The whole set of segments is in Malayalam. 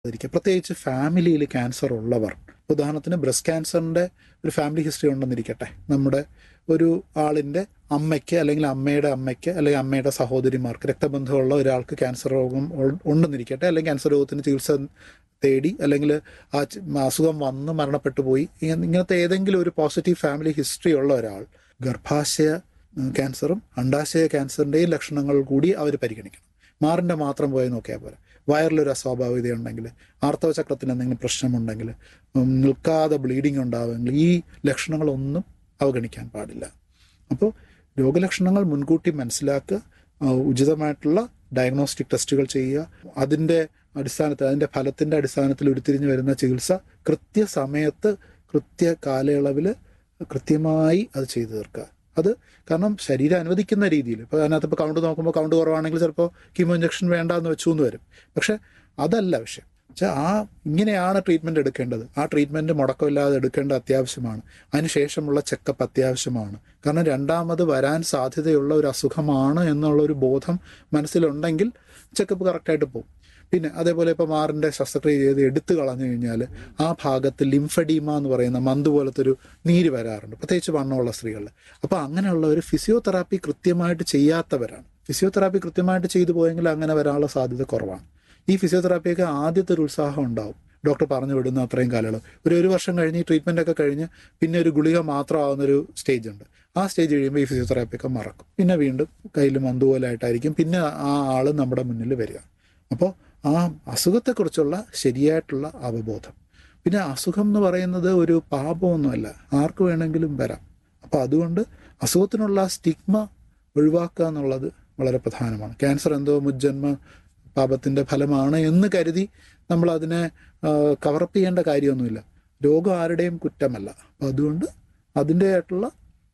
ഇരിക്കുക പ്രത്യേകിച്ച് ഫാമിലിയിൽ ക്യാൻസർ ഉള്ളവർ ഉദാഹരണത്തിന് ബ്രസ്റ്റ് ക്യാൻസറിന്റെ ഒരു ഫാമിലി ഹിസ്റ്ററി ഉണ്ടെന്നിരിക്കട്ടെ നമ്മുടെ ഒരു ആളിന്റെ അമ്മയ്ക്ക് അല്ലെങ്കിൽ അമ്മയുടെ അമ്മയ്ക്ക് അല്ലെങ്കിൽ അമ്മയുടെ സഹോദരിമാർക്ക് രക്തബന്ധമുള്ള ഒരാൾക്ക് ക്യാൻസർ രോഗം ഉ- ഉണ്ടെന്നിരിക്കട്ടെ അല്ലെങ്കിൽ ക്യാൻസർ രോഗത്തിന് ചികിത്സ തേടി അല്ലെങ്കിൽ ആ ച- അസുഖം വന്ന് മരണപ്പെട്ടു പോയി ഇങ്ങ- ഇങ്ങനത്തെ ഏതെങ്കിലും ഒരു പോസിറ്റീവ് ഫാമിലി ഹിസ്റ്ററി ഉള്ള ഒരാൾ ഗർഭാശയ ഉം, ക്യാൻസറും അണ്ടാശയ ക്യാൻസറിന്റെയും ലക്ഷണങ്ങൾ കൂടി അവർ പരിഗണിക്കണം മാറിന്റെ മാത്രം പോയി നോക്കിയാൽ പോരാ വയറിലൊരു അസ്വാഭാവികത ഉണ്ടെങ്കിൽ ആർത്തവചക്രത്തിന് എന്തെങ്കിലും പ്രശ്നമുണ്ടെങ്കിൽ ഉം, നിൽക്കാതെ ബ്ലീഡിംഗ് ഉണ്ടാവുമെങ്കിൽ ഈ ലക്ഷണങ്ങളൊന്നും അവഗണിക്കാൻ പാടില്ല അപ്പോൾ രോഗലക്ഷണങ്ങൾ മുൻകൂട്ടി മനസ്സിലാക്കുക ആ, ഉചിതമായിട്ടുള്ള ഡയഗ്നോസ്റ്റിക് ടെസ്റ്റുകൾ ചെയ്യുക അതിൻ്റെ അടിസ്ഥാനത്തിൽ അതിൻ്റെ ഫലത്തിൻ്റെ അടിസ്ഥാനത്തിൽ ഉരുത്തിരിഞ്ഞു വരുന്ന ചികിത്സ കൃത്യസമയത്ത് കൃത്യ കാലയളവിൽ കൃത്യമായി അത് ചെയ്തു തീർക്കുക അത് കാരണം ശരീരം അനുവദിക്കുന്ന രീതിയിൽ ഇപ്പോൾ അതിനകത്ത് ഇപ്പോൾ കൗണ്ട് നോക്കുമ്പോൾ കൗണ്ട് കുറവാണെങ്കിൽ ചിലപ്പോൾ കീമോ ഇഞ്ചക്ഷൻ വേണ്ട എന്ന് വെച്ചു എന്ന് വരും പക്ഷെ അതല്ല വിഷയം വെച്ചാൽ ആ ഇങ്ങനെയാണ് ട്രീറ്റ്മെൻറ്റ് എടുക്കേണ്ടത് ആ ട്രീറ്റ്മെൻറ്റ് മുടക്കമില്ലാതെ എടുക്കേണ്ട അത്യാവശ്യമാണ് അതിനുശേഷമുള്ള ചെക്കപ്പ് അത്യാവശ്യമാണ് കാരണം രണ്ടാമത് വരാൻ സാധ്യതയുള്ള ഒരു അസുഖമാണ് എന്നുള്ള ഒരു ബോധം മനസ്സിലുണ്ടെങ്കിൽ ചെക്കപ്പ് കറക്റ്റായിട്ട് പോകും പിന്നെ അതേപോലെ ഇപ്പോൾ മാറിൻ്റെ ശസ്ത്രക്രിയ ചെയ്ത് എടുത്തു കളഞ്ഞു കഴിഞ്ഞാൽ ആ ഭാഗത്ത് ലിംഫഡീമ എന്ന് പറയുന്ന മന്ത് പോലത്തെ ഒരു നീര് വരാറുണ്ട് പ്രത്യേകിച്ച് വണ്ണമുള്ള സ്ത്രീകളിൽ അപ്പോൾ അങ്ങനെയുള്ളവർ ഫിസിയോതെറാപ്പി കൃത്യമായിട്ട് ചെയ്യാത്തവരാണ് ഫിസിയോതെറാപ്പി കൃത്യമായിട്ട് ചെയ്തു പോയെങ്കിൽ അങ്ങനെ വരാനുള്ള സാധ്യത കുറവാണ് ഈ ഫിസിയോതെറാപ്പിയൊക്കെ ആദ്യത്തെ ഒരു ഉത്സാഹം ഉണ്ടാവും ഡോക്ടർ പറഞ്ഞു വിടുന്ന അത്രയും കാലയളവ് ഒരു ഒരു വർഷം കഴിഞ്ഞ് ഈ ട്രീറ്റ്മെൻ്റ് ഒക്കെ കഴിഞ്ഞ് പിന്നെ ഒരു ഗുളിക മാത്രമാവുന്നൊരു സ്റ്റേജ് ഉണ്ട് ആ സ്റ്റേജ് കഴിയുമ്പോൾ ഈ ഫിസിയോതെറാപ്പിയൊക്കെ മറക്കും പിന്നെ വീണ്ടും കയ്യിൽ മന്തുപോലായിട്ടായിരിക്കും പിന്നെ ആ ആൾ നമ്മുടെ മുന്നിൽ വരിക അപ്പോൾ ആ അസുഖത്തെക്കുറിച്ചുള്ള ശരിയായിട്ടുള്ള അവബോധം പിന്നെ അസുഖം എന്ന് പറയുന്നത് ഒരു പാപമൊന്നുമല്ല ആർക്ക് വേണമെങ്കിലും വരാം അപ്പോൾ അതുകൊണ്ട് അസുഖത്തിനുള്ള സ്റ്റിഗ്മ ഒഴിവാക്കുക എന്നുള്ളത് വളരെ പ്രധാനമാണ് ക്യാൻസർ എന്തോ മുജ്ജന്മ പാപത്തിൻ്റെ ഫലമാണ് എന്ന് കരുതി നമ്മൾ അതിനെ കവറപ്പ് ചെയ്യേണ്ട കാര്യമൊന്നുമില്ല രോഗം ആരുടെയും കുറ്റമല്ല അപ്പം അതുകൊണ്ട് അതിൻ്റെതായിട്ടുള്ള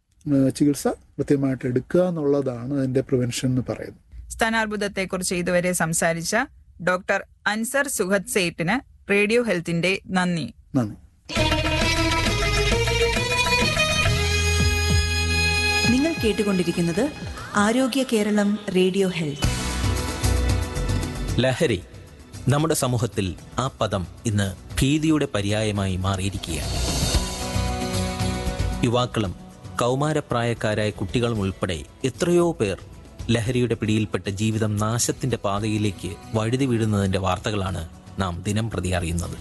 ചികിത്സ കൃത്യമായിട്ട് എടുക്കുക എന്നുള്ളതാണ് അതിൻ്റെ പ്രിവെൻഷൻ എന്ന് പറയുന്നത് സ്ഥാനാർബുദത്തെക്കുറിച്ച് ഇതുവരെ സംസാരിച്ച ഡോക്ടർ അൻസർ സുഹദ് സേട്ടിന് റേഡിയോ ഹെൽത്തിന്റെ നന്ദി നന്ദി നിങ്ങൾ കേട്ടുകൊണ്ടിരിക്കുന്നത് ആരോഗ്യ കേരളം റേഡിയോ ഹെൽത്ത് ലഹരി നമ്മുടെ സമൂഹത്തിൽ ആ പദം ഇന്ന് ഭീതിയുടെ പര്യായമായി മാറിയിരിക്കുകയാണ് യുവാക്കളും കൗമാരപ്രായക്കാരായ കുട്ടികളും ഉൾപ്പെടെ എത്രയോ പേർ ലഹരിയുടെ പിടിയിൽപ്പെട്ട ജീവിതം നാശത്തിന്റെ പാതയിലേക്ക് വഴുതി വീഴുന്നതിന്റെ വാർത്തകളാണ് നാം ദിനം പ്രതി അറിയുന്നത്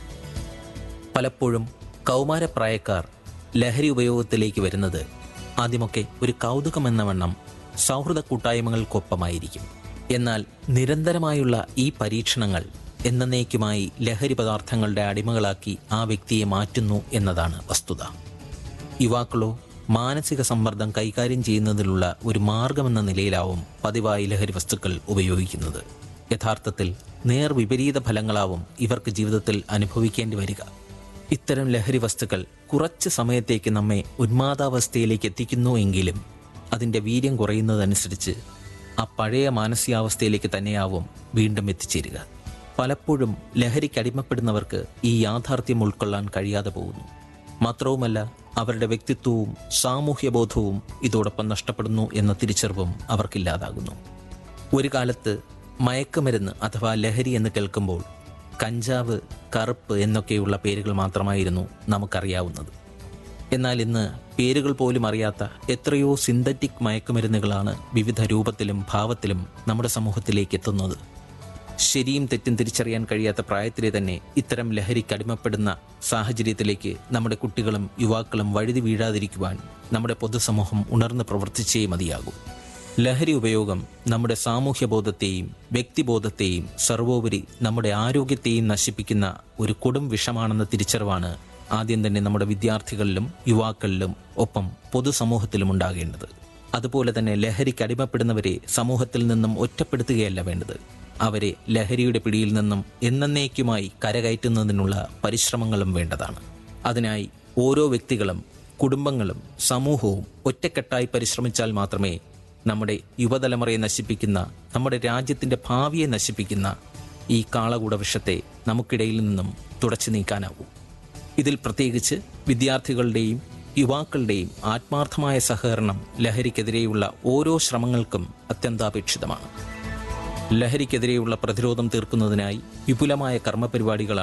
പലപ്പോഴും കൗമാരപ്രായക്കാർ ലഹരി ഉപയോഗത്തിലേക്ക് വരുന്നത് ആദ്യമൊക്കെ ഒരു കൗതുകമെന്ന വണ്ണം സൗഹൃദ കൂട്ടായ്മകൾക്കൊപ്പമായിരിക്കും എന്നാൽ നിരന്തരമായുള്ള ഈ പരീക്ഷണങ്ങൾ എന്നേക്കുമായി ലഹരി പദാർത്ഥങ്ങളുടെ അടിമകളാക്കി ആ വ്യക്തിയെ മാറ്റുന്നു എന്നതാണ് വസ്തുത യുവാക്കളോ മാനസിക സമ്മർദ്ദം കൈകാര്യം ചെയ്യുന്നതിനുള്ള ഒരു മാർഗമെന്ന നിലയിലാവും പതിവായി ലഹരി വസ്തുക്കൾ ഉപയോഗിക്കുന്നത് യഥാർത്ഥത്തിൽ നേർ വിപരീത ഫലങ്ങളാവും ഇവർക്ക് ജീവിതത്തിൽ അനുഭവിക്കേണ്ടി വരിക ഇത്തരം ലഹരി വസ്തുക്കൾ കുറച്ച് സമയത്തേക്ക് നമ്മെ ഉന്മാദാവസ്ഥയിലേക്ക് എത്തിക്കുന്നു എങ്കിലും അതിൻ്റെ വീര്യം കുറയുന്നതനുസരിച്ച് ആ പഴയ മാനസികാവസ്ഥയിലേക്ക് തന്നെയാവും വീണ്ടും എത്തിച്ചേരുക പലപ്പോഴും ലഹരിക്ക് അടിമപ്പെടുന്നവർക്ക് ഈ യാഥാർത്ഥ്യം ഉൾക്കൊള്ളാൻ കഴിയാതെ പോകുന്നു മാത്രവുമല്ല അവരുടെ വ്യക്തിത്വവും സാമൂഹ്യബോധവും ഇതോടൊപ്പം നഷ്ടപ്പെടുന്നു എന്ന തിരിച്ചറിവും അവർക്കില്ലാതാകുന്നു ഒരു കാലത്ത് മയക്കുമരുന്ന് അഥവാ ലഹരി എന്ന് കേൾക്കുമ്പോൾ കഞ്ചാവ് കറുപ്പ് എന്നൊക്കെയുള്ള പേരുകൾ മാത്രമായിരുന്നു നമുക്കറിയാവുന്നത് എന്നാൽ ഇന്ന് പേരുകൾ പോലും അറിയാത്ത എത്രയോ സിന്തറ്റിക് മയക്കുമരുന്നുകളാണ് വിവിധ രൂപത്തിലും ഭാവത്തിലും നമ്മുടെ സമൂഹത്തിലേക്ക് എത്തുന്നത് ശരിയും തെറ്റും തിരിച്ചറിയാൻ കഴിയാത്ത പ്രായത്തിലെ തന്നെ ഇത്തരം ലഹരിക്ക് അടിമപ്പെടുന്ന സാഹചര്യത്തിലേക്ക് നമ്മുടെ കുട്ടികളും യുവാക്കളും വഴുതി വീഴാതിരിക്കുവാൻ നമ്മുടെ പൊതുസമൂഹം ഉണർന്ന് പ്രവർത്തിച്ചേ മതിയാകൂ ലഹരി ഉപയോഗം നമ്മുടെ സാമൂഹ്യബോധത്തെയും വ്യക്തിബോധത്തെയും സർവോപരി നമ്മുടെ ആരോഗ്യത്തെയും നശിപ്പിക്കുന്ന ഒരു കൊടും വിഷമാണെന്ന തിരിച്ചറിവാണ് ആദ്യം തന്നെ നമ്മുടെ വിദ്യാർത്ഥികളിലും യുവാക്കളിലും ഒപ്പം പൊതുസമൂഹത്തിലും ഉണ്ടാകേണ്ടത് അതുപോലെ തന്നെ ലഹരിക്ക് അടിമപ്പെടുന്നവരെ സമൂഹത്തിൽ നിന്നും ഒറ്റപ്പെടുത്തുകയല്ല വേണ്ടത് അവരെ ലഹരിയുടെ പിടിയിൽ നിന്നും എന്നേക്കുമായി കരകയറ്റുന്നതിനുള്ള പരിശ്രമങ്ങളും വേണ്ടതാണ് അതിനായി ഓരോ വ്യക്തികളും കുടുംബങ്ങളും സമൂഹവും ഒറ്റക്കെട്ടായി പരിശ്രമിച്ചാൽ മാത്രമേ നമ്മുടെ യുവതലമുറയെ നശിപ്പിക്കുന്ന നമ്മുടെ രാജ്യത്തിന്റെ ഭാവിയെ നശിപ്പിക്കുന്ന ഈ കാളകൂട വിഷത്തെ നമുക്കിടയിൽ നിന്നും തുടച്ചു നീക്കാനാവൂ ഇതിൽ പ്രത്യേകിച്ച് വിദ്യാർത്ഥികളുടെയും യുവാക്കളുടെയും ആത്മാർത്ഥമായ സഹകരണം ലഹരിക്കെതിരെയുള്ള ഓരോ ശ്രമങ്ങൾക്കും അത്യന്താപേക്ഷിതമാണ് ലഹരിക്കെതിരെയുള്ള പ്രതിരോധം തീർക്കുന്നതിനായി വിപുലമായ കർമ്മപരിപാടികളാണ്